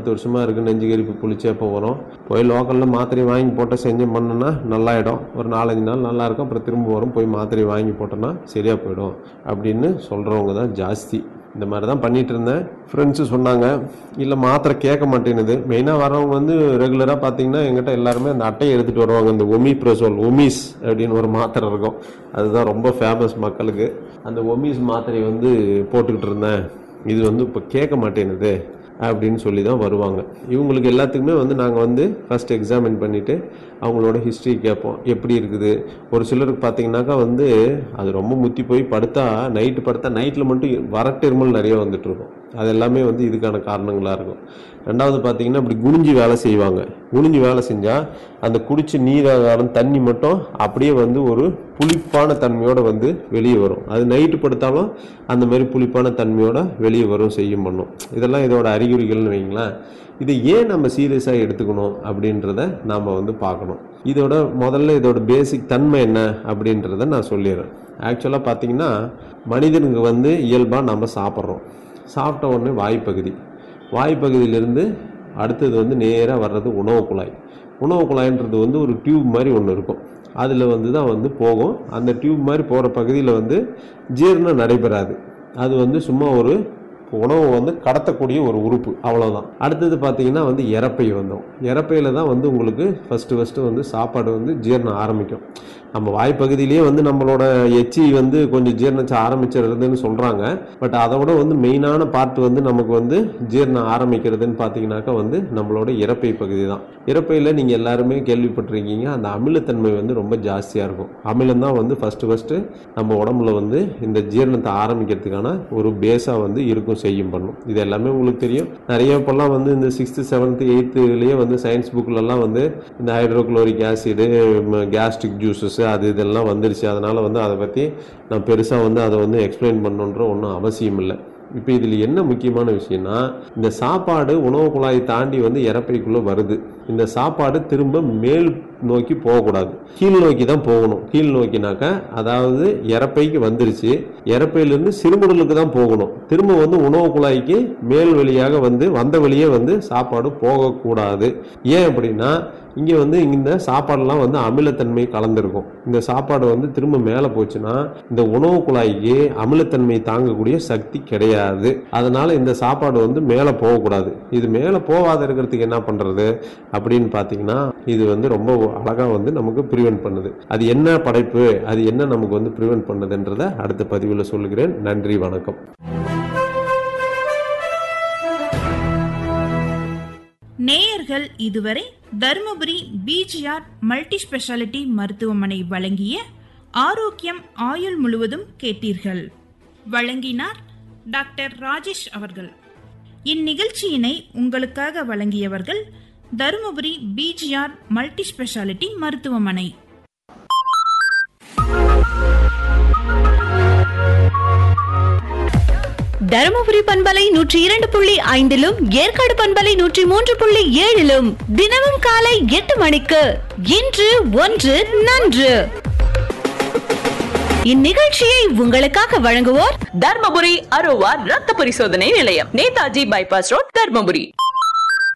பத்து வருஷமாக இருக்குது நெஞ்சு கரிப்பு புளிச்சேப்பம் வரும் போய் லோக்கலில் மாத்திரை வாங்கி போட்டு செஞ்சு பண்ணோன்னா நல்லாயிடும் ஒரு நாலஞ்சு நாள் நல்லா இருக்கும் அப்புறம் திரும்ப வரும் போய் மாத்திரை வாங்கி போட்டோன்னா சரியாக போயிடும் அப்படின்னு சொல்கிறவங்க தான் ஜாஸ்தி இந்த மாதிரி தான் பண்ணிட்டு இருந்தேன் ஃப்ரெண்ட்ஸு சொன்னாங்க இல்லை மாத்திரை கேட்க மாட்டேங்குது மெயினாக வரவங்க வந்து ரெகுலராக பார்த்தீங்கன்னா எங்கிட்ட எல்லாருமே அந்த அட்டையை எடுத்துகிட்டு வருவாங்க இந்த ஒமிப்ரோசோல் ஒமிஸ் அப்படின்னு ஒரு மாத்திரை இருக்கும் அதுதான் ரொம்ப ஃபேமஸ் மக்களுக்கு அந்த ஒமிஸ் மாத்திரையை வந்து போட்டுக்கிட்டு இருந்தேன் இது வந்து இப்போ கேட்க மாட்டேங்குது அப்படின்னு சொல்லி தான் வருவாங்க இவங்களுக்கு எல்லாத்துக்குமே வந்து நாங்கள் வந்து ஃபஸ்ட் எக்ஸாமின் பண்ணிவிட்டு அவங்களோட ஹிஸ்ட்ரி கேட்போம் எப்படி இருக்குது ஒரு சிலருக்கு பார்த்தீங்கன்னாக்கா வந்து அது ரொம்ப முத்தி போய் படுத்தா நைட்டு படுத்தா நைட்டில் மட்டும் வரட்டெருமல் நிறைய வந்துட்டு இருக்கும் அது எல்லாமே வந்து இதுக்கான காரணங்களாக இருக்கும் ரெண்டாவது பார்த்தீங்கன்னா இப்படி குனிஞ்சு வேலை செய்வாங்க குனிஞ்சு வேலை செஞ்சால் அந்த குடிச்ச நீராகாரம் தண்ணி மட்டும் அப்படியே வந்து ஒரு புளிப்பான தன்மையோட வந்து வெளியே வரும் அது நைட்டு படுத்தாலும் அந்த மாதிரி புளிப்பான தன்மையோட வெளியே வரும் செய்யும் பண்ணும் இதெல்லாம் இதோட அறிகுறிகள்னு வைங்களேன் இதை ஏன் நம்ம சீரியஸாக எடுத்துக்கணும் அப்படின்றத நாம் வந்து பார்க்கணும் இதோட முதல்ல இதோட பேசிக் தன்மை என்ன அப்படின்றத நான் சொல்லிடுறேன் ஆக்சுவலாக பார்த்தீங்கன்னா மனிதனுக்கு வந்து இயல்பாக நம்ம சாப்பிட்றோம் சாப்பிட்ட உடனே வாய்ப்பகுதி வாய்ப்பகுதியிலிருந்து அடுத்தது வந்து நேராக வர்றது உணவு குழாய் உணவு குழாய்ன்றது வந்து ஒரு டியூப் மாதிரி ஒன்று இருக்கும் அதில் வந்து தான் வந்து போகும் அந்த டியூப் மாதிரி போகிற பகுதியில் வந்து ஜீரணம் நடைபெறாது அது வந்து சும்மா ஒரு உணவை வந்து கடத்தக்கூடிய ஒரு உறுப்பு அவ்வளோதான் அடுத்தது பார்த்தீங்கன்னா வந்து இறப்பை வந்தோம் இறப்பையில் தான் வந்து உங்களுக்கு ஃபஸ்ட்டு ஃபஸ்ட்டு வந்து சாப்பாடு வந்து ஜீரணம் ஆரம்பிக்கும் நம்ம வாய்ப்பகுதியிலேயே வந்து நம்மளோட எச்சி வந்து கொஞ்சம் ஜீரணம் ஆரம்பிச்சிருதுன்னு சொல்கிறாங்க பட் அதை விட வந்து மெயினான பார்ட் வந்து நமக்கு வந்து ஜீரணம் ஆரம்பிக்கிறதுன்னு பார்த்தீங்கன்னாக்கா வந்து நம்மளோட இறப்பை பகுதி தான் இறப்பையில் நீங்கள் எல்லாருமே கேள்விப்பட்டிருக்கீங்க அந்த அமிலத்தன்மை வந்து ரொம்ப ஜாஸ்தியாக இருக்கும் அமிலம் தான் வந்து ஃபஸ்ட்டு ஃபஸ்ட்டு நம்ம உடம்புல வந்து இந்த ஜீரணத்தை ஆரம்பிக்கிறதுக்கான ஒரு பேஸாக வந்து இருக்கும் செய்யும் பண்ணும் இது எல்லாமே உங்களுக்கு தெரியும் நிறைய இப்போல்லாம் வந்து இந்த சிக்ஸ்த்து செவன்த்து எயித்துலேயே வந்து சயின்ஸ் புக்கிலலாம் வந்து இந்த ஹைட்ரோக்ளோரிக் ஆசிடு கேஸ்ட்ரிக் ஜூஸஸ் அது இதெல்லாம் வந்துருச்சு அதனால் வந்து அதை பற்றி நான் பெருசாக வந்து அதை வந்து எக்ஸ்பிளைன் பண்ணணுன்ற ஒன்றும் அவசியம் இல்லை இப்போ இதில் என்ன முக்கியமான விஷயம்னா இந்த சாப்பாடு உணவு குழாயை தாண்டி வந்து இறப்பைக்குள்ளே வருது இந்த சாப்பாடு திரும்ப மேல் நோக்கி போகக்கூடாது கீழ் நோக்கி தான் போகணும் கீழ் நோக்கினாக்கா அதாவது இறப்பைக்கு வந்துருச்சு இறப்பையிலிருந்து சிறுமுடலுக்கு தான் போகணும் திரும்ப வந்து உணவு குழாய்க்கு மேல் வழியாக வந்து வந்த வழியே வந்து சாப்பாடு போகக்கூடாது ஏன் அப்படின்னா இங்கே வந்து இந்த சாப்பாடெல்லாம் வந்து அமிலத்தன்மை கலந்துருக்கும் இந்த சாப்பாடு வந்து திரும்ப மேலே போச்சுன்னா இந்த உணவு குழாய்க்கு அமிலத்தன்மை தாங்கக்கூடிய சக்தி கிடையாது அதனால இந்த சாப்பாடு வந்து மேலே போகக்கூடாது இது மேலே போகாத இருக்கிறதுக்கு என்ன பண்ணுறது அப்படின்னு பார்த்தீங்கன்னா இது வந்து ரொம்ப அழகாக வந்து நமக்கு ப்ரிவென்ட் பண்ணுது அது என்ன படைப்பு அது என்ன நமக்கு வந்து ப்ரிவென்ட் பண்ணுதுன்றதை அடுத்த பதிவில் சொல்லுகிறேன் நன்றி வணக்கம் நேயர்கள் இதுவரை தருமபுரி பிஜிஆர் மல்டி ஸ்பெஷாலிட்டி மருத்துவமனை வழங்கிய ஆரோக்கியம் ஆயுள் முழுவதும் கேட்டீர்கள் வழங்கினார் டாக்டர் ராஜேஷ் அவர்கள் இந்நிகழ்ச்சியினை உங்களுக்காக வழங்கியவர்கள் தருமபுரி பிஜிஆர் மல்டி ஸ்பெஷாலிட்டி மருத்துவமனை தருமபுரி பண்பலை நூற்றி இரண்டு புள்ளி ஐந்திலும் ஏற்காடு பண்பலை நூற்றி மூன்று புள்ளி ஏழிலும் தினமும் காலை எட்டு மணிக்கு இன்று ஒன்று நன்று இந்நிகழ்ச்சியை உங்களுக்காக வழங்குவோர் தர்மபுரி அரோவா ரத்த பரிசோதனை நிலையம் நேதாஜி பைபாஸ் ரோட் தர்மபுரி